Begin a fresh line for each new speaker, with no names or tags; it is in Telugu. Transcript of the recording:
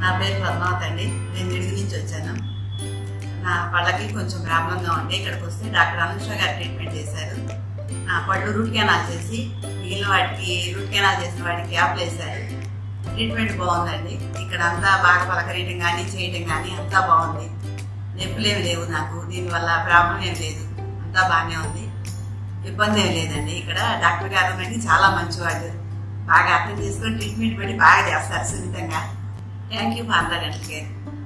నా పేరు పద్మావతి అండి నేను నిడుగు నుంచి వచ్చాను నా పళ్ళకి కొంచెం ప్రాబ్లంగా ఉంటే ఇక్కడికి వస్తే డాక్టర్ అనుష గారు ట్రీట్మెంట్ చేశారు నా పళ్ళు రూట్ కెనాల్ చేసి మిగిలిన వాటికి రూట్ కెనాల్ చేసిన వాటికి క్యాప్లు వేశారు ట్రీట్మెంట్ బాగుందండి ఇక్కడ అంతా బాగా పలకరీయటం కానీ చేయటం కానీ అంతా బాగుంది నొప్పులు ఏమి లేవు నాకు దీనివల్ల ప్రాబ్లం ఏం లేదు అంతా బాగానే ఉంది ఇబ్బంది ఏం లేదండి ఇక్కడ డాక్టర్ గారు ఉన్నట్టు చాలా మంచివాళ్ళు బాగా అర్థం చేసుకొని ట్రీట్మెంట్ పెట్టి బాగా చేస్తారు సున్నితంగా థ్యాంక్ యూ ఫర్ అంతా కేర్